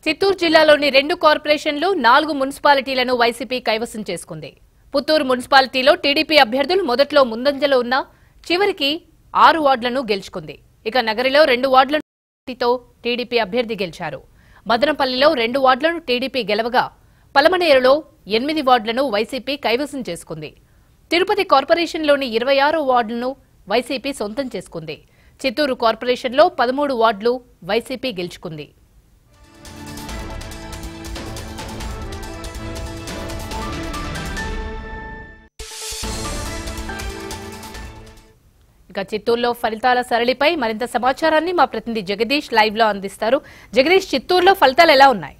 చిత్తూరు జిల్లాలోని రెండు కార్పొరేషన్లు నాలుగు మున్సిపాలిటీలను వైసీపీ కైవసం చేసుకుంది పుత్తూరు మున్సిపాలిటీలో టీడీపీ అభ్యర్థులు మొదట్లో ముందంజలో ఉన్న చివరికి ఆరు వార్డులను గెలుచుకుంది ఇక నగరిలో రెండు వార్డులను టీడీపీ అభ్యర్థి గెలిచారు మదనపల్లిలో రెండు వార్డులను టీడీపీ గెలవగా పలమనేరులో ఎనిమిది వార్డులను వైసీపీ కైవసం చేసుకుంది తిరుపతి కార్పొరేషన్లోని ఇరవై ఆరో వార్డులను వైసీపీ సొంతం చేసుకుంది చిత్తూరు కార్పొరేషన్లో పదమూడు వార్డులు వైసీపీ గెలుచుకుంది ఇక చిత్తూరులో ఫలితాల సరళిపై మరింత సమాచారాన్ని మా ప్రతినిధి జగదీష్ లైవ్ లో అందిస్తారు జగదీష్ చిత్తూరులో ఫలితాలు ఎలా ఉన్నాయి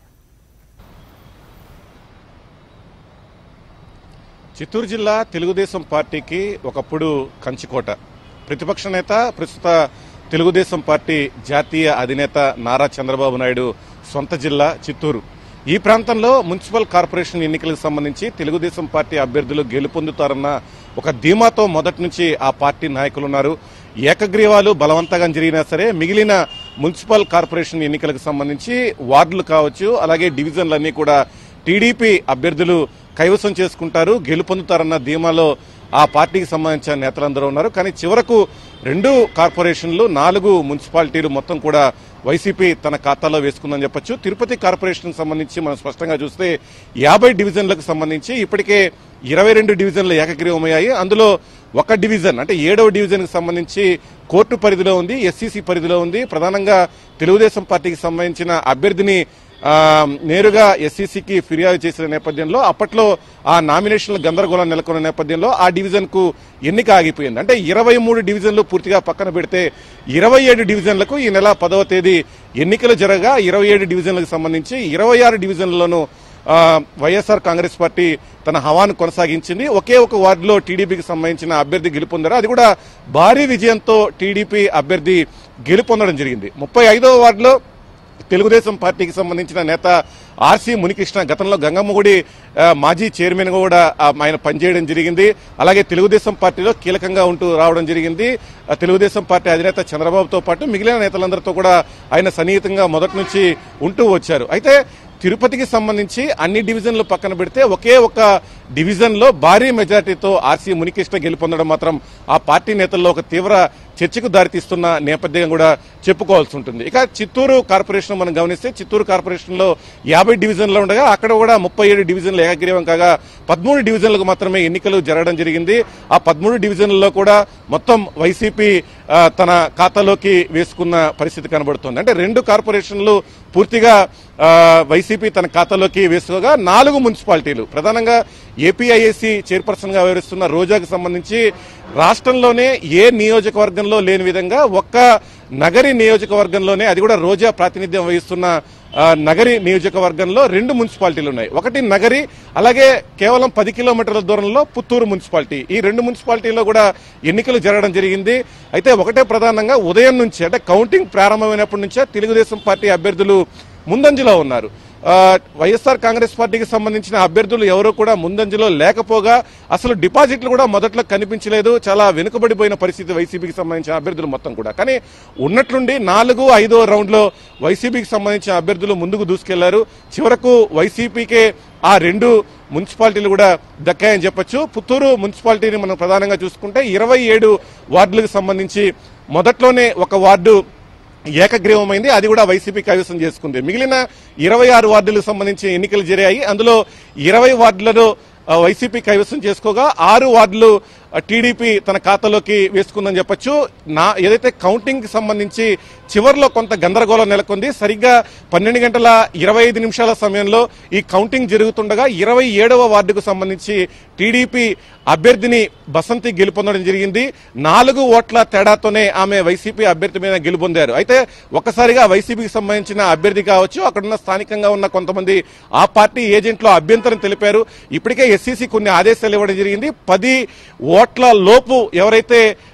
చిత్తూరు జిల్లా తెలుగుదేశం పార్టీకి ఒకప్పుడు కంచికోట ప్రతిపక్ష నేత ప్రస్తుత తెలుగుదేశం పార్టీ జాతీయ అధినేత నారా చంద్రబాబు నాయుడు సొంత జిల్లా చిత్తూరు ఈ ప్రాంతంలో మున్సిపల్ కార్పొరేషన్ ఎన్నికలకు సంబంధించి తెలుగుదేశం పార్టీ అభ్యర్థులు గెలుపొందుతారన్న ఒక ధీమాతో మొదటి నుంచి ఆ పార్టీ నాయకులున్నారు ఏకగ్రీవాలు బలవంతంగా జరిగినా సరే మిగిలిన మున్సిపల్ కార్పొరేషన్ ఎన్నికలకు సంబంధించి వార్డులు కావచ్చు అలాగే డివిజన్లన్నీ కూడా టీడీపీ అభ్యర్థులు కైవసం చేసుకుంటారు గెలుపొందుతారన్న ధీమాలో ఆ పార్టీకి సంబంధించిన నేతలందరూ ఉన్నారు కానీ చివరకు రెండు కార్పొరేషన్లు నాలుగు మున్సిపాలిటీలు మొత్తం కూడా వైసీపీ తన ఖాతాలో వేసుకుందని చెప్పొచ్చు తిరుపతి కార్పొరేషన్ సంబంధించి మనం స్పష్టంగా చూస్తే యాభై డివిజన్లకు సంబంధించి ఇప్పటికే ఇరవై రెండు డివిజన్లు ఏకగ్రీవమయ్యాయి అందులో ఒక డివిజన్ అంటే ఏడవ డివిజన్ కి సంబంధించి కోర్టు పరిధిలో ఉంది ఎస్సీసీ పరిధిలో ఉంది ప్రధానంగా తెలుగుదేశం పార్టీకి సంబంధించిన అభ్యర్థిని ఆ, నేరుగా ఎస్సీసీకి ఫిర్యాదు చేసిన నేపథ్యంలో అప్పట్లో ఆ నామినేషన్ల గందరగోళం నెలకొన్న నేపథ్యంలో ఆ డివిజన్ కు ఎన్నిక ఆగిపోయింది అంటే ఇరవై మూడు డివిజన్లు పూర్తిగా పక్కన పెడితే ఇరవై ఏడు డివిజన్లకు ఈ నెల పదవ తేదీ ఎన్నికలు జరగగా ఇరవై ఏడు డివిజన్లకు సంబంధించి ఇరవై ఆరు డివిజన్లలోనూ ఆ, వైఎస్ఆర్ కాంగ్రెస్ పార్టీ తన హవాను కొనసాగించింది ఒకే ఒక వార్డులో టీడీపీకి సంబంధించిన అభ్యర్థి గెలుపొందారు అది కూడా భారీ విజయంతో టీడీపీ అభ్యర్థి గెలుపొందడం జరిగింది ముప్పై ఐదవ వార్డులో తెలుగుదేశం పార్టీకి సంబంధించిన నేత ఆర్సీ మునికృష్ణ గతంలో గంగమ్మగుడి ఆ, మాజీ చైర్మన్ గా కూడా ఆ, ఆయన పనిచేయడం జరిగింది అలాగే తెలుగుదేశం పార్టీలో కీలకంగా ఉంటూ రావడం జరిగింది ఆ, తెలుగుదేశం పార్టీ అధినేత చంద్రబాబుతో పాటు మిగిలిన నేతలందరితో కూడా ఆయన సన్నిహితంగా మొదటి నుంచి ఉంటూ వచ్చారు అయితే తిరుపతికి సంబంధించి అన్ని డివిజన్లు పక్కన పెడితే ఒకే ఒక డివిజన్ లో భారీ మెజార్టీతో ఆర్సీ మునికృష్ణ గెలుపొందడం మాత్రం ఆ పార్టీ నేతల్లో ఒక తీవ్ర చర్చకు దారితీస్తున్న నేపథ్యం కూడా చెప్పుకోవాల్సి ఉంటుంది ఇక చిత్తూరు కార్పొరేషన్ మనం గమనిస్తే చిత్తూరు కార్పొరేషన్ లో యాభై డివిజన్లు ఉండగా అక్కడ కూడా ముప్పై ఏడు డివిజన్లు ఏకగ్రీవం కాగా పదమూడు డివిజన్లకు మాత్రమే ఎన్నికలు జరగడం జరిగింది ఆ పదమూడు డివిజన్లలో కూడా మొత్తం వైసీపీ ఆ, తన ఖాతాలోకి వేసుకున్న పరిస్థితి కనబడుతోంది అంటే రెండు కార్పొరేషన్లు పూర్తిగా ఆ, వైసీపీ తన ఖాతాలోకి వేసుకోగా నాలుగు మున్సిపాలిటీలు ప్రధానంగా ఏపీఐఏసీ చైర్పర్సన్ గా వ్యవహరిస్తున్న రోజాకు సంబంధించి రాష్ట్రంలోనే ఏ నియోజకవర్గంలో లేని విధంగా ఒక్క నగరి నియోజకవర్గంలోనే అది కూడా రోజా ప్రాతినిధ్యం వహిస్తున్న ఆ, నగరి నియోజకవర్గంలో రెండు మున్సిపాలిటీలు ఉన్నాయి ఒకటి నగరి అలాగే కేవలం పది కిలోమీటర్ల దూరంలో పుత్తూరు మున్సిపాలిటీ ఈ రెండు మున్సిపాలిటీల్లో కూడా ఎన్నికలు జరగడం జరిగింది అయితే ఒకటే ప్రధానంగా ఉదయం నుంచి అంటే కౌంటింగ్ ప్రారంభమైనప్పటి నుంచే తెలుగుదేశం పార్టీ అభ్యర్థులు ముందంజలో ఉన్నారు ఆ, వైఎస్ఆర్ కాంగ్రెస్ పార్టీకి సంబంధించిన అభ్యర్థులు ఎవరూ కూడా ముందంజలో లేకపోగా అసలు డిపాజిట్లు కూడా మొదట్లో కనిపించలేదు చాలా వెనుకబడిపోయిన పరిస్థితి వైసీపీకి సంబంధించిన అభ్యర్థులు మొత్తం కూడా కానీ ఉన్నట్లుండి నాలుగు ఐదో రౌండ్లో వైసీపీకి సంబంధించిన అభ్యర్థులు ముందుకు దూసుకెళ్లారు చివరకు వైసీపీకే ఆ రెండు మున్సిపాలిటీలు కూడా దక్కాయని చెప్పొచ్చు పుత్తూరు మున్సిపాలిటీని మనం ప్రధానంగా చూసుకుంటే ఇరవై ఏడు వార్డులకు సంబంధించి మొదట్లోనే ఒక వార్డు ఏకగ్రీవమైంది అది కూడా వైసీపీ కైవసం చేసుకుంది మిగిలిన ఇరవై ఆరు వార్డులకు సంబంధించి ఎన్నికలు జరిగాయి అందులో ఇరవై వార్డులలో ఆ, వైసీపీ కైవసం చేసుకోగా ఆరు వార్డులు ఆ, టీడీపీ తన ఖాతాలోకి వేసుకుందని చెప్పొచ్చు నా ఏదైతే కౌంటింగ్ కి సంబంధించి చివరిలో కొంత గందరగోళం నెలకొంది సరిగ్గా పన్నెండు గంటల ఇరవై ఐదు నిమిషాల సమయంలో ఈ కౌంటింగ్ జరుగుతుండగా ఇరవై ఏడవ వార్డుకు సంబంధించి టీడీపీ అభ్యర్థిని బసంతి గెలుపొందడం జరిగింది నాలుగు ఓట్ల తేడాతోనే ఆమె వైసీపీ అభ్యర్థి మీద గెలుపొందారు అయితే ఒక్కసారిగా వైసీపీకి సంబంధించిన అభ్యర్థి కావచ్చు అక్కడున్న స్థానికంగా ఉన్న కొంతమంది ఆ పార్టీ ఏజెంట్లు అభ్యంతరం తెలిపారు ఇప్పటికే ఎస్సీసీ కొన్ని ఆదేశాలు ఇవ్వడం జరిగింది పది ఓట్ల లోపు ఎవరైతే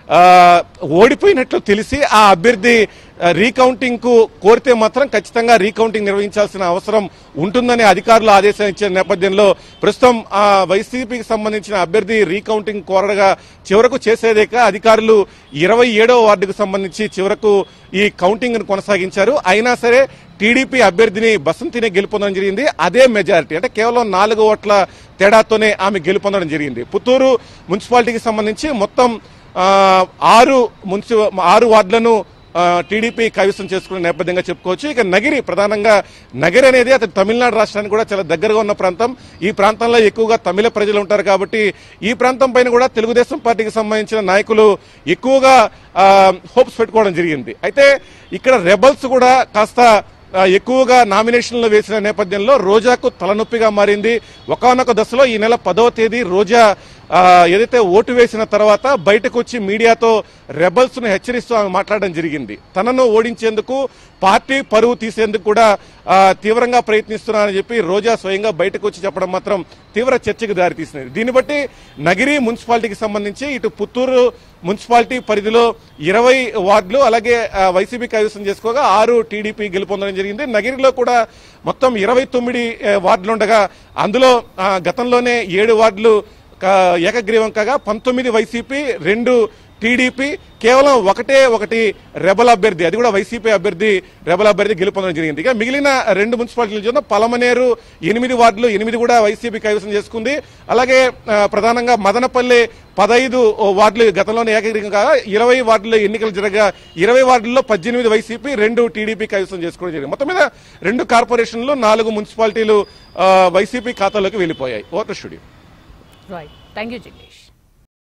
ఆ, ఓడిపోయినట్లు తెలిసి ఆ అభ్యర్థి ఆ, రీకౌంటింగ్ కు కోరితే మాత్రం ఖచ్చితంగా రీకౌంటింగ్ నిర్వహించాల్సిన అవసరం ఉంటుందని అధికారులు ఆదేశం ఇచ్చిన నేపథ్యంలో ప్రస్తుతం ఆ వైసీపీకి సంబంధించిన అభ్యర్థి రీకౌంటింగ్ కోరగా చివరకు చేసేదేక అధికారులు ఇరవై ఏడవ వార్డుకు సంబంధించి చివరకు ఈ కౌంటింగ్ ను కొనసాగించారు అయినా సరే టీడీపీ అభ్యర్థిని బసంతినే గెలుపొందడం జరిగింది అదే మెజారిటీ అంటే కేవలం నాలుగు ఓట్ల తేడాతోనే ఆమె గెలుపొందడం జరిగింది పుత్తూరు మున్సిపాలిటీకి సంబంధించి మొత్తం ఆ, ఆరు మున్సి ఆరు వార్డులను ఆ, టీడీపీ కైవసం చేసుకునే నేపథ్యంగా చెప్పుకోవచ్చు ఇక నగిరి ప్రధానంగా నగిరి అనేది అతను తమిళనాడు రాష్ట్రానికి కూడా చాలా దగ్గరగా ఉన్న ప్రాంతం ఈ ప్రాంతంలో ఎక్కువగా తమిళ ప్రజలు ఉంటారు కాబట్టి ఈ ప్రాంతం పైన కూడా తెలుగుదేశం పార్టీకి సంబంధించిన నాయకులు ఎక్కువగా హోప్స్ పెట్టుకోవడం జరిగింది అయితే ఇక్కడ రెబల్స్ కూడా కాస్త ఆ, ఎక్కువగా నామినేషన్లు వేసిన నేపథ్యంలో రోజాకు తలనొప్పిగా మారింది ఒకనొక దశలో ఈ నెల పదవ తేదీ రోజా ఆ, ఏదైతే ఓటు వేసిన తర్వాత బయటకు వచ్చి మీడియాతో రెబల్స్ ను హెచ్చరిస్తూ ఆమె మాట్లాడడం జరిగింది తనను ఓడించేందుకు పార్టీ పరువు తీసేందుకు కూడా ఆ, తీవ్రంగా ప్రయత్నిస్తున్నారని చెప్పి రోజా స్వయంగా బయటకు వచ్చి చెప్పడం మాత్రం తీవ్ర చర్చకు దారితీసింది దీన్ని బట్టి నగిరి మున్సిపాలిటీకి సంబంధించి ఇటు పుత్తూరు మున్సిపాలిటీ పరిధిలో ఇరవై వార్డులు అలాగే ఆ, వైసీపీ కైవసం చేసుకోగా ఆరు టీడీపీ గెలుపొందడం జరిగింది నగిరిలో కూడా మొత్తం ఇరవై తొమ్మిది వార్డులు ఉండగా అందులో ఆ, గతంలోనే ఏడు వార్డులు క- ఏకగ్రీవం కాగా పంతొమ్మిది వైసీపీ రెండు టీడీపీ కేవలం ఒకటే ఒకటి రెబల్ అభ్యర్థి అది కూడా వైసీపీ అభ్యర్థి రెబల్ అభ్యర్థి గెలుపొందడం జరిగింది ఇక మిగిలిన రెండు మున్సిపాలిటీలు చూద్దాం పలమనేరు ఎనిమిది వార్డులు ఎనిమిది కూడా వైసీపీ కైవసం చేసుకుంది అలాగే ఆ, ప్రధానంగా మదనపల్లి పదహైదు వార్డులు గతంలోనే ఏకగ్రీవం కాగా ఇరవై వార్డుల్లో ఎన్నికలు జరగగా ఇరవై వార్డుల్లో పద్దెనిమిది వైసీపీ రెండు టీడీపీ కైవసం చేసుకోవడం జరిగింది మొత్తం మీద రెండు కార్పొరేషన్లు నాలుగు మున్సిపాలిటీలు ఆ, వైసీపీ ఖాతాలోకి వెళ్ళిపోయాయి voter studio right thank you Jignesh